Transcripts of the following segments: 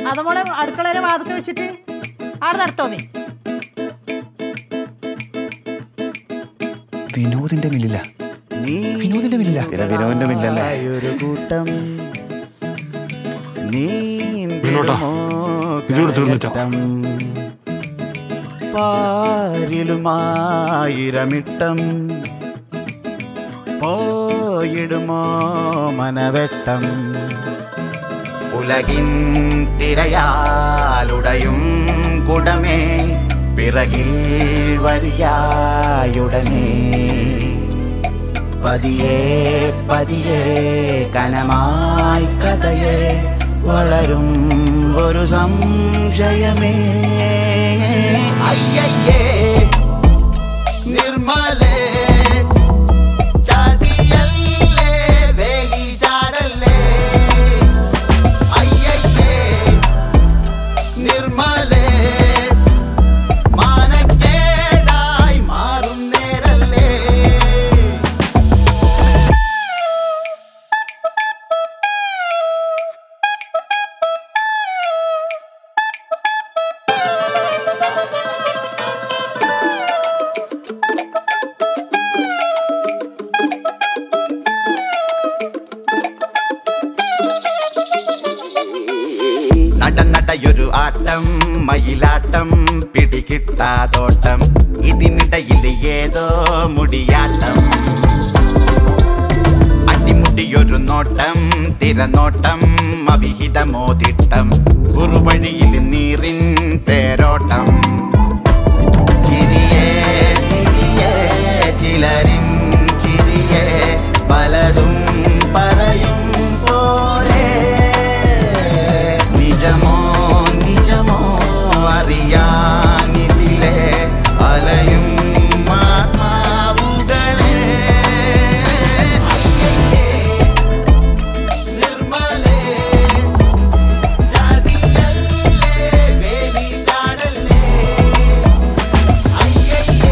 അതമോളെ അടുക്കളയിലെ വാതൊക്കെ വെച്ചിട്ട് ആടെ നടത്തോ നീ വിനോദിന്റെ മില്ലില്ല വിനോദിന്റെ മില്ലില്ല പിന്നെ വിനോദിന്റെ മില്ലല്ലേ ഒരു കൂട്ടം വിനോട്ടാ, ഇതോടെ തീർന്നിട്ടോ? പാരിലുമായിരമിട്ടം പോയിടുമോ മനവെട്ടം ഉലകിൻ തിരയാലുടയും കുടമേ പിറകിൽ വരിയായുടനെ പതിയെ പതിയെ കനമായി കഥയെ വളരും ഒരു സംശയമേ അയ്യയ്യേ നിർമ്മലേ ചതിയല്ലേ വേലി ചാടല്ലേ അയ്യയ്യേ നിർമ്മലേ മാനക്കേടായി മാറും നേരല്ലേ നട നടയൊരു ആട്ടം മയിലാട്ടം പിടികിട്ടാതോട്ടം ഇതിനിടയിൽ ഏതോ മുടിയാട്ടം അടിമുടിയൊരു നോട്ടം തിരനോട്ടം അവിഹിതമോതിട്ടം കുറുവഴിയിൽ നീറിൻ തേരോട്ടം ചിരിയേ ചിരിയേ ചിലരിൻ ചിരിയേ പലതും പറയും പോലെ നിജമോ നിജമോ അറിയാനിതിലെ അലയും ആത്മാവുകളെ അയ്യയ്യേ, നിർമ്മലേ ചതിയല്ലേ വേലി ചാടല്ലേ അയ്യയ്യേ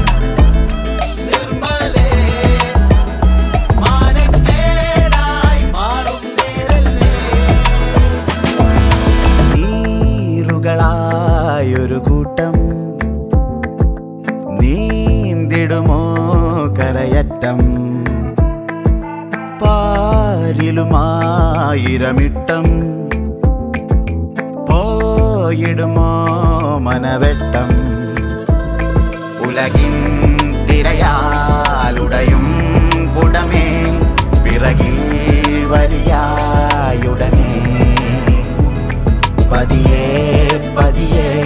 നിർമ്മലേ മാനക്കേടായി മാറും നേരല്ലേ നീറുകളായൊരു കൂട്ടം നീന്തിടുമോ കരയറ്റം പാരിലുമായിരമിട്ടം പോയിടുമോ മനവെട്ടം ഉലകിൻ തിരയാലുടയും കുടമേ പിറകിൽ വരിയായുടനെ പതിയെ പതിയെ